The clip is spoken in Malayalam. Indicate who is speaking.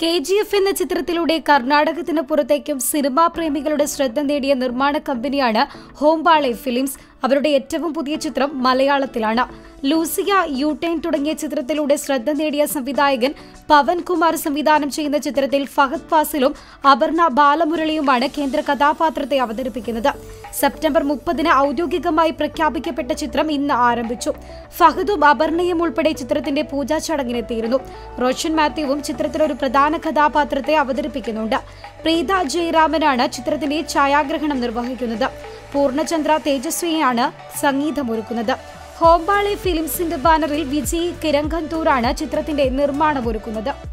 Speaker 1: കെ ജി എഫ് എന്ന ചിത്രത്തിലൂടെ കർണാടകത്തിന് പുറത്തേക്കും സിനിമാ പ്രേമികളുടെ ശ്രദ്ധ നേടിയ നിർമ്മാണ കമ്പനിയാണ് ഹോംബാളെ ഫിലിംസ് അവരുടെ ഏറ്റവും പുതിയ ചിത്രം മലയാളത്തിലാണ് ലൂസിയ യൂട്ടേൺ തുടങ്ങിയ ചിത്രത്തിലൂടെ ശ്രദ്ധ നേടിയ സംവിധായകൻ പവൻ കുമാർ സംവിധാനം ചെയ്യുന്ന ചിത്രത്തിൽ ഫഹദ് ഫാസിലും അപർണ ബാലമുരളിയുമാണ് കേന്ദ്ര കഥാപാത്രത്തെ അവതരിപ്പിക്കുന്നത് സെപ്റ്റംബർ മുപ്പതിന് ഔദ്യോഗികമായി പ്രഖ്യാപിക്കപ്പെട്ട ചിത്രം ഇന്ന് ആരംഭിച്ചു ഫഹദും അപർണയും ഉൾപ്പെടെ ചിത്രത്തിന്റെ പൂജാ ചടങ്ങിനെത്തിയിരുന്നു റോഷൻ മാത്യുവും ചിത്രത്തിൽ ഒരു പ്രധാന കഥാപാത്രത്തെ അവതരിപ്പിക്കുന്നുണ്ട് പ്രീത ജയരാമനാണ് ചിത്രത്തിന്റെ ഛായാഗ്രഹണം നിർവഹിക്കുന്നത് പൂർണ്ണചന്ദ്ര തേജസ്വിയാണ് സംഗീതമൊരുക്കുന്നത് ഹോംബാളെ ഫിലിംസിന്റെ ബാനറിൽ വിജയ് കിരങ്കന്തൂറാണ് ചിത്രത്തിന്റെ നിർമ്മാണം ഒരുക്കുന്നത്